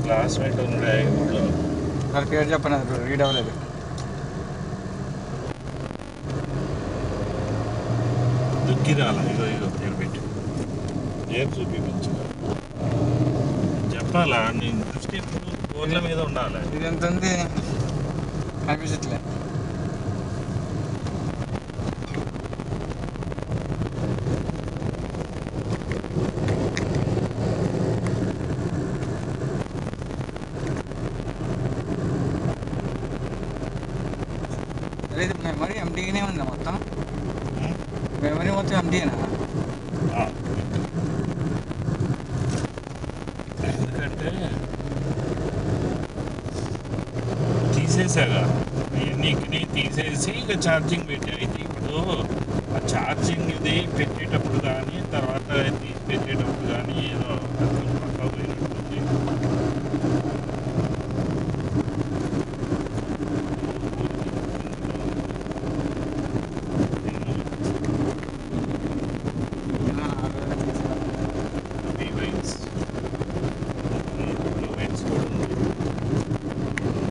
Classmate ఉండే ఊళ్ళో వారి పేరు చెప్పను అది రీడ్ అవ్వలేదు దుక్కిరాల ఇగో ఇగో పేరు పెట్టి పేరు చూపి మంచిగా చెప్పాలా నేను దృష్టి ఎప్పుడు బోర్ల మీద ఉండాలి ఇది ఎంత ఉంది కనిపించట్లే అదే ఇది మెమరీ ఎంటీగానే ఉందా మొత్తం మెమరీ మొత్తం ఎంటీనా ఆ. ఎందుకంటే తీసేసాగా నీకు తీసేసి ఇక ఛార్జింగ్ పెట్టి అయితే ఇప్పుడు ఆ ఛార్జింగ్ ఇది పెట్టేటప్పుడు కానీ తర్వాత తీసి పెట్టేటప్పుడు కానీ ఏదో